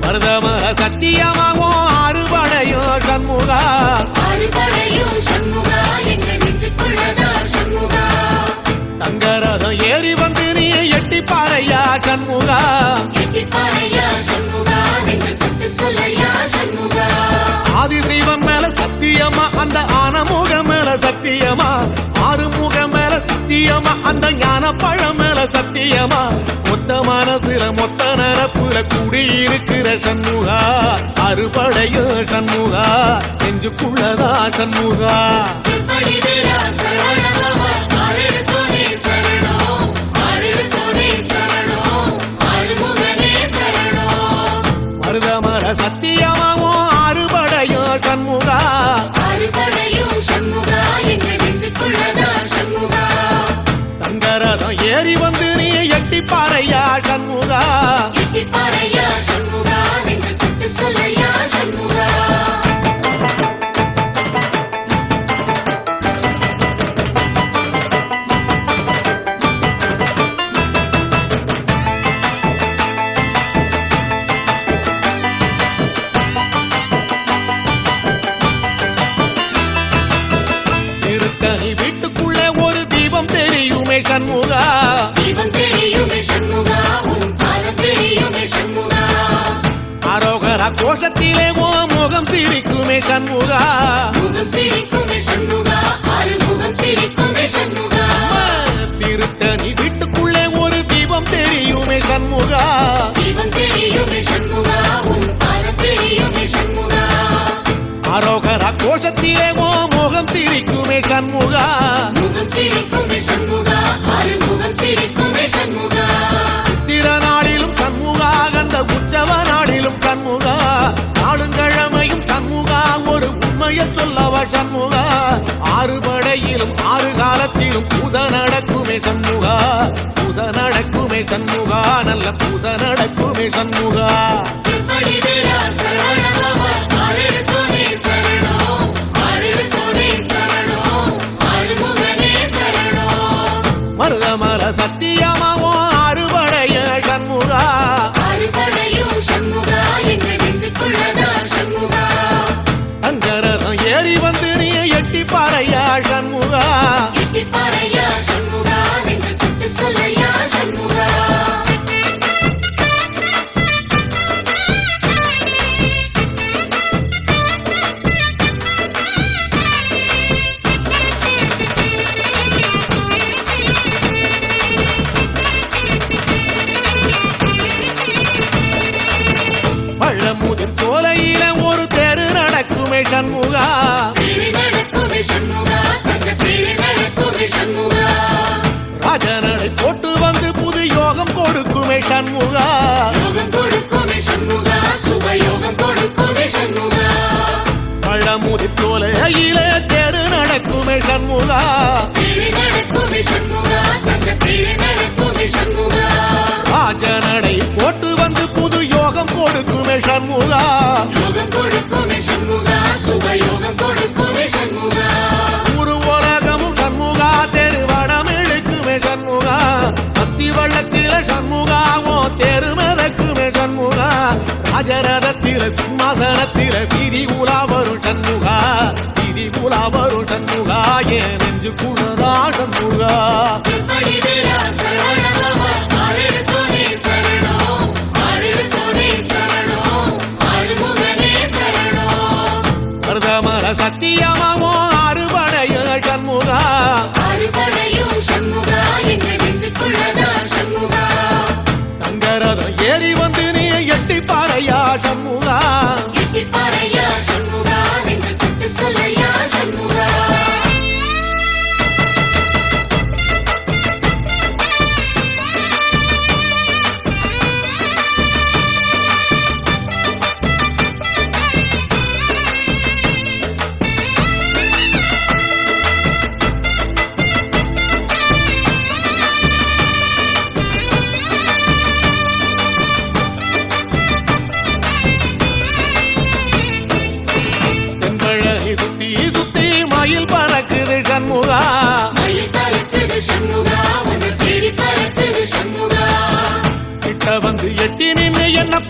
மருதமர சத்தியமாகும் அறுபடையும் சண்முகா அறுபடையும் சண்முகா எங்கள் நெஞ்சுக்குள்ளதா சண்முகா தங்கரதம் ஏறி வந்து நீ எட்டி பாறையா சண்முகா எட்டிப்பாறையா சண்முகா நெஞ்சு தொட்டு சொல்லையா சண்முகா ஆதிசைவம் மேல சத்தியமா அந்த ஆனமுக மேல சத்தியமா ஆறுமுக மேல சத்தியமா அந்த ஞான பழம் மேல சத்தியமா மொத்த மனசுல மொத்த நரப்புல குடியிருக்கிற சண்முகா அறுபடையோ சண்முகா நெஞ்சுக்குள்ளதா சண்முகா செம்படி வேலா சரவணபவா ஆரெடுத்தோனே சரணம் ஆரெடுத்தோனே சரணம் ஆறுமுகனே சரணம் மருதமர சத்தியமாவும் அறுபடையோ சண்முகா அறுபடையும் சண்முகா எங்கள் நெஞ்சுக்குள்ளதா சண்முகா தங்கரதம் ஏறி வந்து நீ எட்டி பாறையா சண்முகா எட்டிப்பாறையா சண்முகா நெஞ்சு தொட்டு சொல்லையா சண்முகா திருத்தணி வீட்டுக்குள்ளே ஒரு தீபம் தெரியுமே சண்முகா தீபம் தெரியுமே சண்முகா உன் பாதம் தெரியுமே சண்முகா அரோகரா கோஷத்திலே ஓ முகம் சிரிக்குமே சண்முகா முகம் சிரிக்குமே சண்முகா ஆறு முகம் சிரிக்குமே சண்முகா திருத்தணி வீட்டுக்குள்ளே ஒரு தீபம் தெரியுமே சண்முகா தீபம் தெரியுமே சண்முகா உன் பாதம் தெரியுமே சண்முகா அரோகரா கோஷத்திலே ஓ முகம் சிரிக்குமே சண்முகா முகம் சிரிக்குமே சண்முகா ஆறு முகம் சிரிக்குமே சண்முகா சித்திர நாளிலும் சண்முகா கந்த உற்சவ நாளிலும் சண்முகா நாளுங்கிழமையும் சண்முகா ஒரு உண்மையை சொல்லவா சண்முகா ஆறு படையிலும் ஆறு காலத்திலும் பூச நடக்குமே சண்முகா பூச நடக்குமே சண்முகா நல்ல பூச நடக்குமே சண்முகா செம்படி வேலா சரவணபவா ஆரெடுத்தோனே சரணம் ஆரெடுத்தோனே சரணம் ஆறுமுகனே சரணம் மருதமர சத்தியமாவோ அறுபடைய சண்முகா அறுபடையும் சண்முகா எங்கள் நெஞ்சுக்குள்ளதா சண்முகா அங்கரதம் ஏறி வந்து நீ எட்டி பாறையா சண்முகா எட்டிப்பாறையா சண்முகா நெஞ்சு தொட்டு சொல்லையா சண்முகா பழமுதிர் சோலையில ஒரு தெரு நடக்குமே சண்முகா தேரி நடக்குமே சண்முகா தங்க தேரி நடக்குமே சண்முகா ராஜனடை போட்டு வந்து புது யோகம் கொடுக்குமே சண்முகா யோகம் கொடுக்குமே சண்முகா சுபயோகம் கொடுக்குமே சண்முகா பழமுதிர் சோலையில தெரு நடக்குமே சண்முகா தேரி நடக்குமே சண்முகா தங்க தேரி நடக்குமே சண்முகா ராஜனடை போட்டு வந்து புது யோகம் கொடுக்குமே சண்முகா யோகம் கொடுக்குமே சண்முகா சுபயோகம் கொடுக்குமே சண்முகா ஒரு உலகமும் சண்முகா தெரு வடம் இழுக்குமே சண்முகா அத்தி வள்ளத்தில சண்முகாவோ தெரு மிதக்குமே சண்முகா ராஜரதத்தில சிம்மாசனத்தில வீதி உலா வரும் சண்முகா வீதி உலா வரும் சண்முகா என் நெஞ்சு குளதா சண்முகா செம்படி வேலா சரவணபவா ஆரெடுத்தோனே சரணம் ஆரெடுத்தோனே சரணம் ஆறுமுகனே சரணம் மருதமர சத்தியமாவோ அறுபடைய சண்முகா அறுபடையும் சண்முகா எங்கள் நெஞ்சுக்குள்ளதா சண்முகா தங்கரதம் ஏறி வந்து நீ எட்டி பாறையா சண்முகா எட்டிப்பாறையா சண்முகா நெஞ்சு தொட்டு சொல்லையா சண்முகா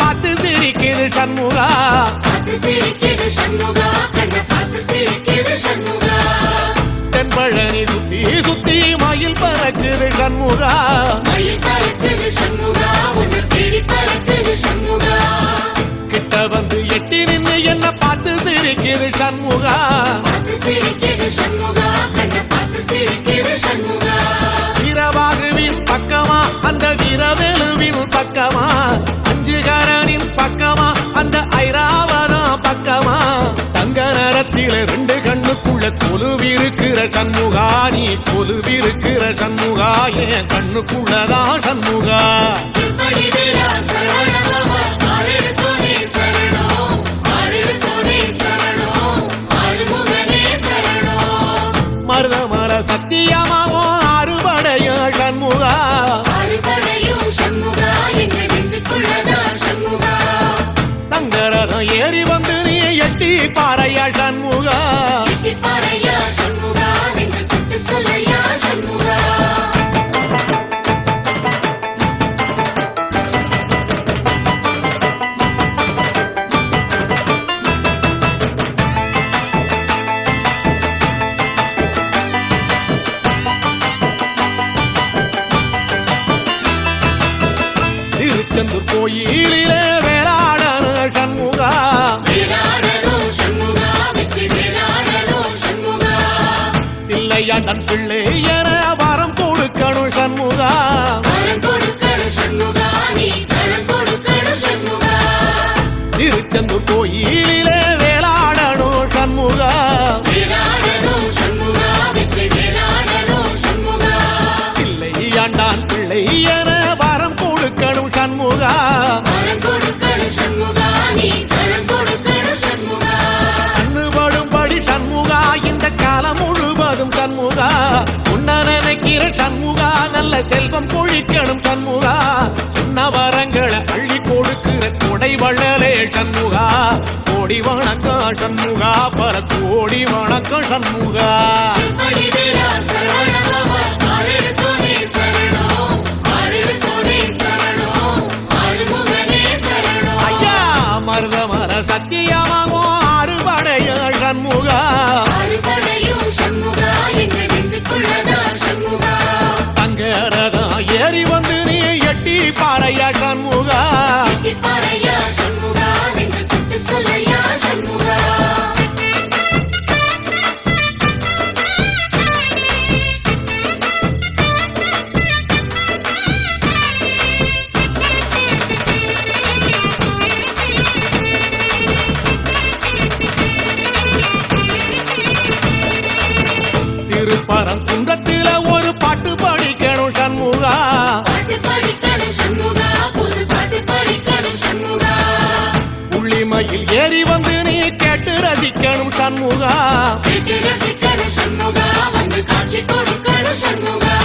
பார்த்து சிரிக்குது சண்முகா பார்த்து சிரிக்குது சண்முகா கண்ணை பார்த்து சிரிக்குது சண்முகா தென்பழனி சுத்தி சுத்தி மயில் பறக்குது சண்முகா மயில் பறக்குது சண்முகா உன்னை தேடி பறக்குது சண்முகா கிட்ட வந்து எட்டி நின்னு என்ன பார்த்து சிரிக்குது சண்முகா பார்த்து சிரிக்குது சண்முகா கண்ணை பார்த்து சிரிக்குது சண்முகா வீரபாகுவின் பக்கமா அந்த வீரவேலுவின் பக்கமா அஞ்சுகரனின் பக்கமா அந்த ஐராவதம் பக்கமா தங்க நேரத்தில ரெண்டு கண்ணுக்குள்ள கொலுவிருக்கிற சண்முகா நீ கொலுவிருக்கிற சண்முகா என் கண்ணுக்குள்ளதான் சண்முகா சிம்படி வேலா சரவணபவா ஆரெடுத்தோனே சரணம் ஆரெடுத்தோனே சரணம் ஆறுமுகனே சரணம் மருத மர சத்தியமாவோ அறுபடைய சண்முகா அறுபடையும் சண்முகா எங்க நெஞ்சுக்குள்ளதா சண்முகா தங்கரதம் ஏறி வந்து நீ எட்டி பாறையா சண்முகா எட்டி பாறையா சண்முகா நெஞ்சு தொட்டு சொல்லையா சண்முகா திருச்செந்தூர் கோயிலிலே வேளாடன சண்முகா வேலாடணும் சண்முகா வெற்றி வேலாடணும் சண்முகா தில்லையாண்டன் பிள்ளை என வரம் கொடுக்கணும் சண்முகா வரம் கொடுக்கணும் சண்முகா நீ வரம் கொடுக்கணும் சண்முகா திருச்செந்தூர் கோயிலிலே வேளாடணும் சண்முகா வேலாடணும் சண்முகா வெற்றி வேலாடணும் சண்முகா தில்லையாண்டான் பிள்ளை என வரம் கொடுக்கணும் சண்முகா வரம் கொடுக்கணும் சண்முகா நீ வரம் கொடுக்கணும் சண்முகா கண்ணுபடும்படி சண்முகா இந்த காலம் முழுவதும் சண்முகா உன்ன நினைக்கிற சண்முகா நல்ல செல்வம் பொழிக்கணும் சண்முகா சொன்ன வரங்களை அள்ளி கொடுக்கிற கொடை வள்ளலே சண்முகா கோடி வணக்கம் சண்முகா பல கோடி வணக்கம் சண்முகா சிம்படி வேலா சரவணபவா ஆரெடுத்தோனே சரணம் ஆரெடுத்தோனே சரணம் ஆறுமுகனே சரணம் ஐயா மருத மர சத்தியமாகோ அறுபடைய சண்முகா அறுபடையும் சண்முகா எங்க நெஞ்சுக்குள்ளதா சண்முகா தங்கரதம் ஏறி வந்து நீ எட்டி பாறையா சண்முகா எட்டி பாறையா சண்முகா நெஞ்சு தொட்டு சொல்லையா சண்முகா திருப்பரம் குன்றத்தில ஒரு பாட்டு படிக்கணும் சண்முகா பாட்டு படிக்கணும் சண்முகா புது பாட்டு படிக்கணும் சண்முகா உள்ளிமையில் ஏறி வந்து நீ கேட்டு ரசிக்கணும் சண்முகா கேட்டு ரசிக்கணும் சண்முகா வந்து காட்சி கொடுக்கணும் சண்முகா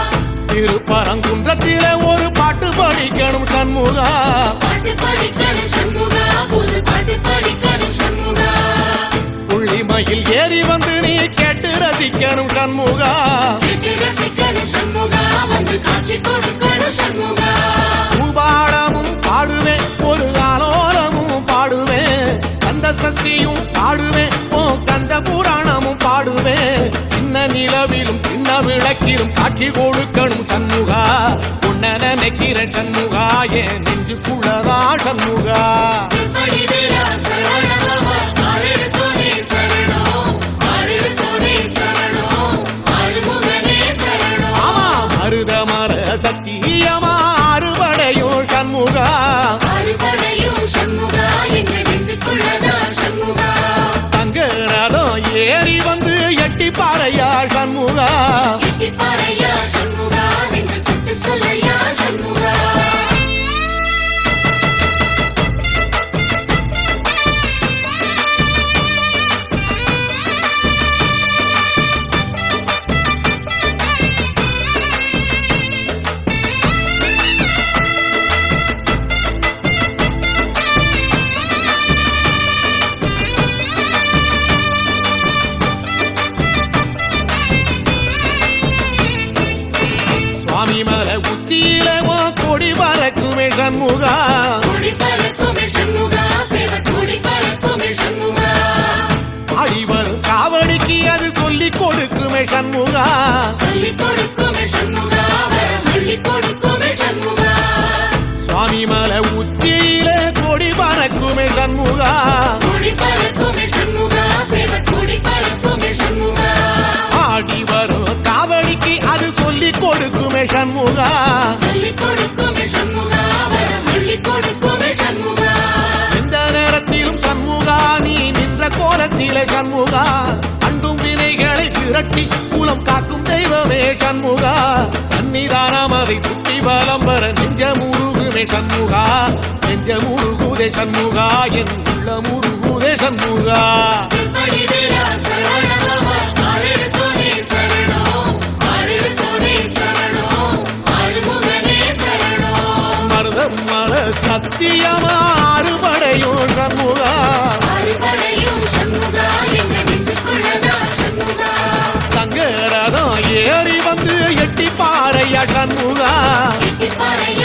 திருப்பரங்குன்றத்தில ஒரு பாட்டு படிக்கணும் சண்முகா பாட்டு படிக்கணும் சண்முகா புது பாட்டு படிக்கணும் சண்முகா உள்ளிமையில் ஏறி வந்து நீ கேட்டு ரசிக்கணும் சண்முகா கேட்டு ரசிக்கணும் சண்முகா வந்து காட்சி கொடுக்கணும் சண்முகா பூபாடமும் பாடுவேன் ஒரு ஆலோலமும் பாடுவேன் கந்த சஷ்டியும் பாடுவேன் ஓ கந்த புராணமும் பாடுவேன் சின்ன நிலவிலும் சின்ன விளக்கிலும் காட்சி கொடுக்கணும் சண்முகா உன்ன நினைக்கிற சண்முகா என் நெஞ்சுக்குள்ளதா சண்முகா சிம்படி வேலா சரவணபவா ஆரெடுத்தோனே சரணம் ஆரெடுத்தோனே சரணம் ஆறுமுகனே சரணம் ஆமா மருத மர சத்தியமா அறுபடையும் சண்முகா அறுபடையும் சண்முகா எங்க நெஞ்சுக்குள்ளதா சண்முகா தங்க ரதம் ஏறி வந்து எட்டி பாறையா சண்முகா எட்டி பாறையா சண்முகா நெஞ்சு தொட்டு சொல்லையா சண்முகா சுவாமி மலை உச்சியில உன் கொடி பறக்குமே சண்முகா கொடி பறக்கும் சண்முகா சொல்லிக் கொடுக்குமே சண்முகா வரம் அள்ளிக் கொடுக்குமே சண்முகா எந்த நேரத்திலும் சண்முகா நீ நின்ற கோலத்திலே சண்முகா அண்டும் வினைகளை விரட்டி குலம் காக்கும் தெய்வமே சண்முகா சன்னிதானம் அதை சுற்றி பலம் வர நெஞ்ச முருகுமே சண்முகா நெஞ்ச முருகுதே சண்முகா என் உள்ள முருகுதே சண்முகா செம்படி வேலா சரவணபவா ஆரெடுத்தோனே சரணம் ஆரெடுத்தோனே சரணம் ஆறுமுகனே சரணம் மருதம் மல சத்தியமா அறுபடையும் சண்முகா அறுபடையும் சண்முகா எங்க நெஞ்சுக்குள்ளதா சண்முகா சங்கரதம் ஏறி வந்து எட்டி பாறையா சண்முகா எட்டிப்பாறைய